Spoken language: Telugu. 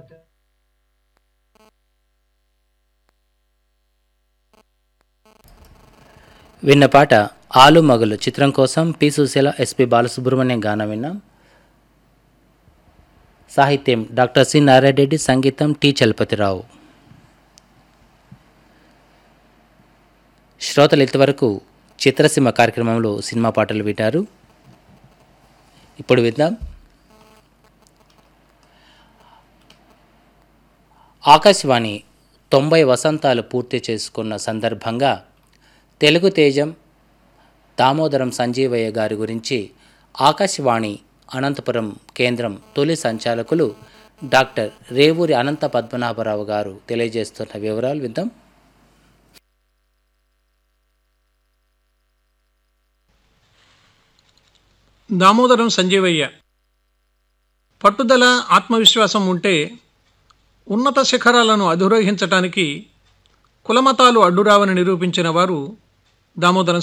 విన్న పాట ఆలు మగలు చిత్రం కోసం పి సుశీల ఎస్పి బాలసుబ్రహ్మణ్యం గానం విన్నాం సాహిత్యం డాక్టర్ సి నారాయణరెడ్డి సంగీతం టి చలపతిరావు శ్రోతలు ఇంతవరకు చిత్రసీమ కార్యక్రమంలో సినిమా పాటలు వింటారు ఇప్పుడు విద్దాం ఆకాశవాణి తొంభై వసంతాలు పూర్తి చేసుకున్న సందర్భంగా తెలుగు తేజం దామోదరం సంజీవయ్య గారి గురించి ఆకాశవాణి అనంతపురం కేంద్రం తొలి సంచాలకులు డాక్టర్ రేవూరి అనంత పద్మనాభరావు గారు తెలియజేస్తున్న వివరాలు విద్దాం దామోదరం సంజీవయ్య పట్టుదల ఆత్మవిశ్వాసం ఉంటే ఉన్నత శిఖరాలను అధిరోహించటానికి కులమతాలు అడ్డురావని నిరూపించిన వారు దామోదరం